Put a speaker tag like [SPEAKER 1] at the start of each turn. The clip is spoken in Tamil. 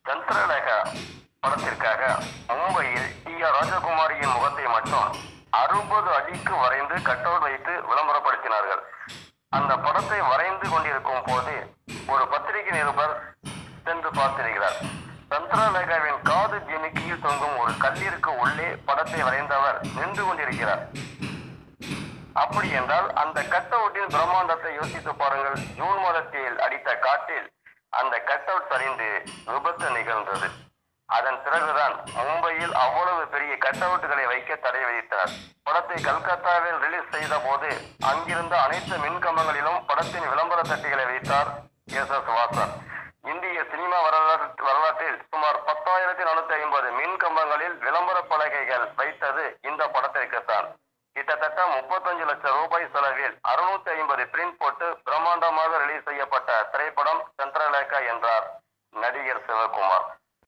[SPEAKER 1] சந்திரலேகா படத்திற்காக மும்பையில் டி ஆர் ராஜகுமாரியின் முகத்தை மட்டும் அறுபது அடிக்கு வரைந்து கட்டவுட் வைத்து விளம்பரப்படுத்தினார்கள் அந்த படத்தை வரைந்து கொண்டிருக்கும் போது ஒரு பத்திரிகை நிருபர் சென்று பார்த்திருக்கிறார் சந்திரலேகாவின் காது ஜிமிக்கியில் தொங்கும் ஒரு கல்லிற்கு உள்ளே படத்தை வரைந்தவர் நின்று கொண்டிருக்கிறார் அப்படி என்றால் அந்த கட்டவுட்டின் பிரம்மாண்டத்தை யோசித்து பாருங்கள் ஜூன் மாதத்தில் அடித்த காட்டில் அந்த கட்டவுட் சரிந்து விபத்து நிகழ்ந்தது அதன் பிறகுதான் மும்பையில் அவ்வளவு பெரிய கட்டவுட்டுகளை வைக்க தடை விதித்தார் படத்தை கல்கத்தாவில் ரிலீஸ் செய்த போது அங்கிருந்த அனைத்து மின்கம்பங்களிலும் படத்தின் விளம்பர தட்டிகளை வைத்தார் எஸ் எஸ் வாசன் இந்திய சினிமா வரலாற்று வரலாற்றில் சுமார் பத்தாயிரத்தி நானூத்தி ஐம்பது மின் கம்பங்களில் விளம்பர பலகைகள் வைத்தது இந்த படத்திற்குத்தான் கிட்டத்தட்ட முப்பத்தஞ்சு லட்சம் ரூபாய் செலவில் அறுநூத்தி ஐம்பது பிரிண்ட் போட்டு பிரம்மாண்டமாக ரிலீஸ் செய்யப்பட்ட திரைப்படம் சந்திரலேகா என்றார் நடிகர் சிவகுமார்